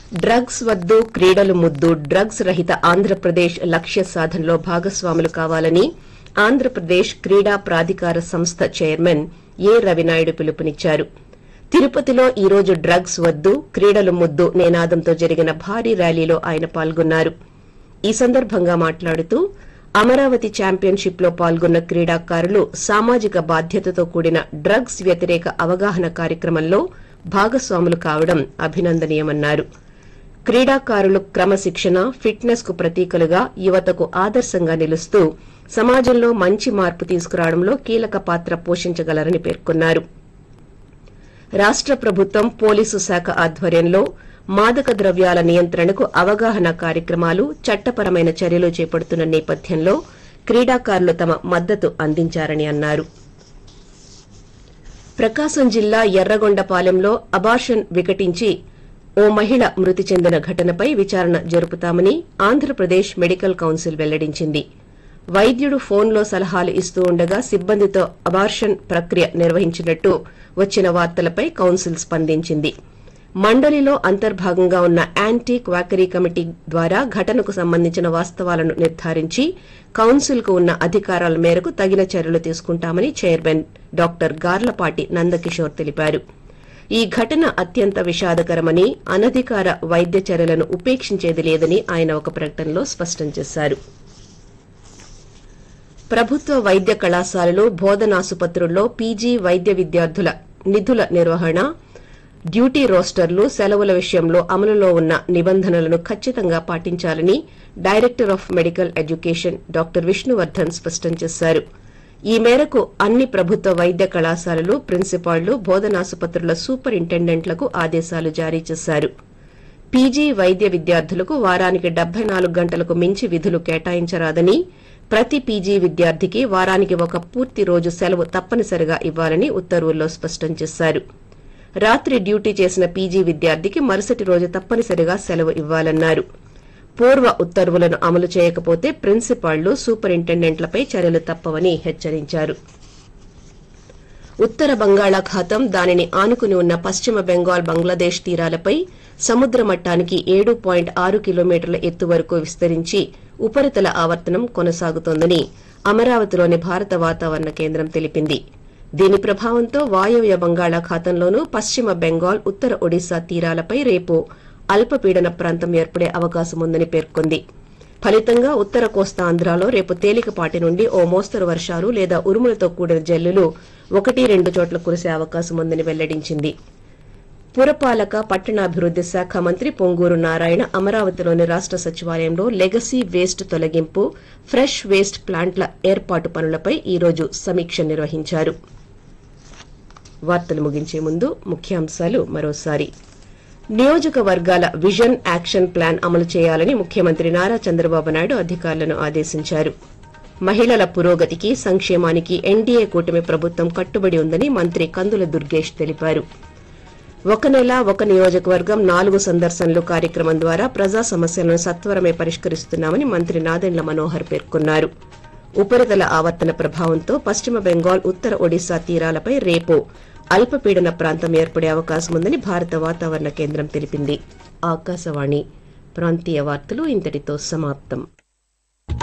drugs వద్దు క్రీడలు ముద్దు డ్రగ్స్ రహిత ఆంధ్రప్రదేశ్ లక్ష్య సాధనలో భాగస్వాములు కావాలని ఆంధ్రప్రదేశ్ క్రీడా ప్రాధికార సంస్థ చైర్మన్ ఏ రవినాయుడు పిలుపునిచ్చారు తిరుపతిలో ఈ రోజు డ్రగ్స్ వద్దు క్రీడలు ముద్దు నినాదంతో జరిగిన భారీ ర్యాలీలో ఆయన పాల్గొన్నారు ఈ సందర్భంగా మాట్లాడుతూ అమరావతి ఛాంపియన్షిప్ లో పాల్గొన్న క్రీడాకారులు సామాజిక బాధ్యతతో కూడిన డ్రగ్స్ వ్యతిరేక అవగాహన కార్యక్రమంలో భాగస్వాములు కావడం అభినందనీయమన్నారు క్రీడాకారులు క్రమశిక్షణ ఫిట్నెస్ కు ప్రతీకలుగా యువతకు ఆదర్శంగా నిలుస్తూ సమాజంలో మంచి మార్పు తీసుకురావడంలో కీలక పాత్ర పోషించగలరని పేర్కొన్నారు రాష్ట ప్రభుత్వం పోలీసు శాఖ ఆధ్వర్యంలో మాదక ద్రవ్యాల నియంత్రణకు అవగాహన కార్యక్రమాలు చట్టపరమైన చర్యలు చేపడుతున్న నేపథ్యంలో క్రీడాకారులు తమ మద్దతు అందించారని అన్నారు ప్రకాశం జిల్లా ఎర్రగొండపాలెంలో అబార్షన్ వికటించి ఓ మహిళ మృతి చెందిన ఘటనపై విచారణ జరుపుతామని ఆంధ్రప్రదేశ్ మెడికల్ కౌన్సిల్ వెల్లడించింది వైద్యుడు ఫోన్లో సలహాలు ఇస్తూ ఉండగా సిబ్బందితో అబార్షన్ ప్రక్రియ నిర్వహించినట్టు వచ్చిన వార్తలపై కౌన్సిల్ స్పందించింది మండలిలో అంతర్భాగంగా ఉన్న యాంటీ క్వాకరీ కమిటీ ద్వారా ఘటనకు సంబంధించిన వాస్తవాలను నిర్ధారించి కౌన్సిల్ కు ఉన్న అధికారాల మేరకు తగిన చర్యలు తీసుకుంటామని చైర్మన్ డాక్టర్ గార్లపాటి నందకిషోర్ తెలిపారు ఈ ఘటన అత్యంత విషాదకరమని అనధికార వైద్య చర్యలను ఉపేక్షించేది లేదని ఆయన ఒక ప్రకటనలో స్పష్టం చేశారు ప్రభుత్వ వైద్య కళాశాలలు బోధనాసుపత్రుల్లో పీజీ వైద్య విద్యార్థుల నిధుల నిర్వహణ డ్యూటీ రోస్టర్లు సెలవుల విషయంలో అమలులో ఉన్న నిబంధనలను ఖచ్చితంగా పాటించాలని director of medical education doctor Vishnuvardhan స్పష్టం చేశారు ఈ మేరకు అన్ని ప్రభుత్వ వైద్య కళాశాలలు ప్రిన్సిపాళ్లు బోధనాసుపత్రుల సూపరింటెండెంట్లకు ఆదేశాలు జారీ చేశారు పీజీ వైద్య విద్యార్థులకు వారానికి డెబ్బై నాలుగు గంటలకు మించి విధులు కేటాయించరాదని ప్రతి పీజీ విద్యార్థికి వారానికి ఒక పూర్తి రోజు సెలవు తప్పనిసరిగా ఇవ్వాలని ఉత్తర్వుల్లో స్పష్టం చేశారు రాత్రి డ్యూటీ చేసిన పీజీ విద్యార్థికి మరుసటి రోజు తప్పనిసరిగా సెలవు ఇవ్వాలన్నారు పూర్వ ఉత్తర్వులను అమలు చేయకపోతే ప్రిన్సిపాళ్లు సూపరింటెండెంట్లపై చర్యలు తప్పవని హెచ్చరించారు ఉత్తర బంగాళాఖాతం దానిని ఆనుకుని ఉన్న పశ్చిమ బెంగాల్ బంగ్లాదేశ్ తీరాలపై సముద్ర మట్టానికి ఏడు పాయింట్ ఆరు కిలోమీటర్ల ఎత్తు వరకు విస్తరించి ఉపరితల ఆవర్తనం కొనసాగుతోందని అమరావతిలోని భారత వాతావరణ కేంద్రం తెలిపింది దీని ప్రభావంతో వాయవ్య బంగాళాఖాతంలోనూ పశ్చిమ బెంగాల్ ఉత్తర ఒడిశా తీరాలపై రేపు అల్పపీడన ప్రాంతం ఏర్పడే అవకాశం ఉందని పేర్కొంది ఫలితంగా ఉత్తర కోస్తాంధ్రాలో రేపు తేలికపాటి నుండి ఓ మోస్తరు వర్షాలు లేదా ఉరుములతో కూడిన జల్లులు ఒకటి రెండు చోట్ల కురిసే అవకాశం ఉందని వెల్లడించింది పురపాలక పట్టణాభివృద్ది శాఖ మంత్రి పొంగూరు నారాయణ అమరావతిలోని రాష్ట సచివాలయంలో లెగసీ వేస్ట్ తొలగింపు ఫ్రెష్ వేస్ట్ ప్లాంట్ల ఏర్పాటు పనులపై ఈ రోజు సమీక్ష నిర్వహించారు వార్తలు ముగించే ముందు ముఖ్యాంశాలు మరోసారి నియోజకవర్గాల విజన్ యాక్షన్ ప్లాన్ అమలు చేయాలని ముఖ్యమంత్రి నారా చంద్రబాబు నాయుడు అధికారులను ఆదేశించారు మహిళల పురోగతికి సంక్షేమానికి ఎన్డీఏ కూటమి ప్రభుత్వం కట్టుబడి ఉందని మంత్రి కందుల దుర్గేష్ తెలిపారు ఒక నెల ఒక నియోజకవర్గం నాలుగు సందర్శనలు కార్యక్రమం ద్వారా ప్రజా సమస్యలను సత్వరమే పరిష్కరిస్తున్నామని మంత్రి నాదెండ్ల మనోహర్ పేర్కొన్నారు ఉపరితల ఆవర్తన ప్రభావంతో పశ్చిమ బెంగాల్ ఉత్తర ఒడిశా తీరాలపై రేపు అల్పపీడన ప్రాంతం ఏర్పడే అవకాశం ఉందని భారత వాతావరణ కేంద్రం తెలిపింది ఆకాశవాణి ప్రాంతీయ వార్తలు ఇంతటితో సమాప్తం